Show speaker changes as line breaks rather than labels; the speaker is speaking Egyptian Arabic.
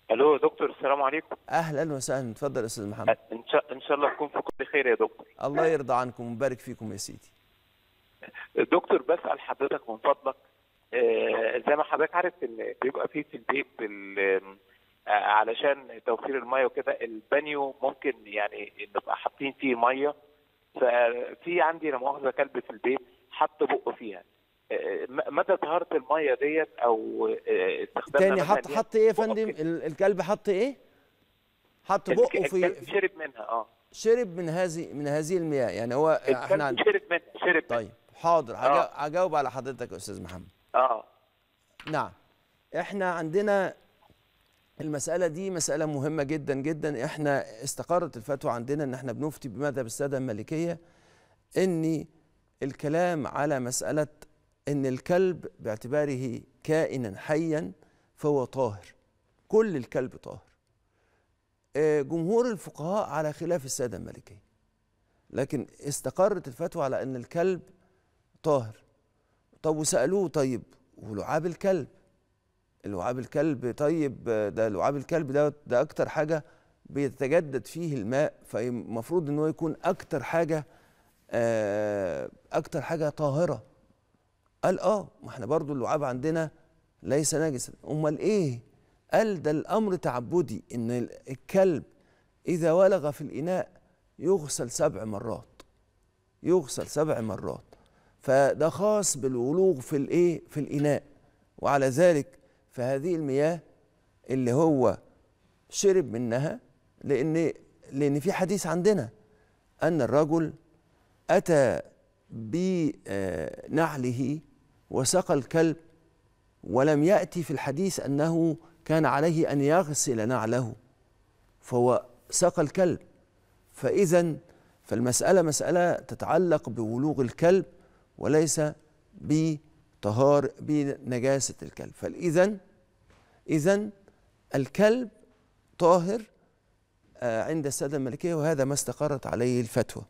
الو دكتور السلام عليكم
اهلا وسهلا اتفضل يا استاذ محمد
ان شاء ان شاء الله تكون في كل خير يا دكتور
الله يرضى عنكم ويبارك فيكم يا سيدي
دكتور بسال حضرتك من فضلك آه، زي ما حضرتك عارف ان بيبقى فيه في البيت ال- آه، علشان توفير الميه وكده البانيو ممكن يعني نبقى حاطين فيه ميه ففي عندي لا مؤاخذه كلب في البيت حط بقه فيها آه، م- مدى طهاره الميه ديت او آه، استخدامنا
تاني
مثلاً
حط
ليها
حط ايه يا
بقه
فندم
كده.
ال- الكلب حط ايه حط
الك-
بقه في
الكلب شرب منها اه
شرب من هذه من هذه المياه يعني هو احنا
الكلب
عن...
شرب منها شرب منها
طيب حاضر
آه.
هجا- هجاوب على حضرتك يا استاذ محمد
اه
نعم احنا عندنا المسألة دي مسألة مهمة جدا جدا احنا استقرت الفتوى عندنا ان احنا بنفتي بمذهب السادة المالكية ان الكلام على مسألة ان الكلب باعتباره كائنا حيا فهو طاهر كل الكلب طاهر آه، جمهور الفقهاء على خلاف السادة المالكية لكن استقرت الفتوى على ان الكلب طاهر طب وسألوه طيب ولعاب الكلب لعاب الكلب طيب ده لعاب الكلب ده ده اكتر حاجه بيتجدد فيه الماء فالمفروض ان هو يكون اكتر حاجه آه، اكتر حاجه طاهره قال اه ما احنا برضو اللعاب عندنا ليس نجسا امال ايه قال ده الامر تعبدي ان الكلب اذا ولغ في الاناء يغسل سبع مرات يغسل سبع مرات فده خاص بالولوغ في الايه في الاناء وعلى ذلك فهذه المياه اللي هو شرب منها لان لان في حديث عندنا ان الرجل اتى بنعله وسقى الكلب ولم ياتي في الحديث انه كان عليه ان يغسل نعله فهو سقى الكلب فاذا فالمساله مساله تتعلق بولوغ الكلب وليس بطهار بنجاسه الكلب فاذا اذا الكلب طاهر آه، عند الساده المالكيه وهذا ما استقرت عليه الفتوى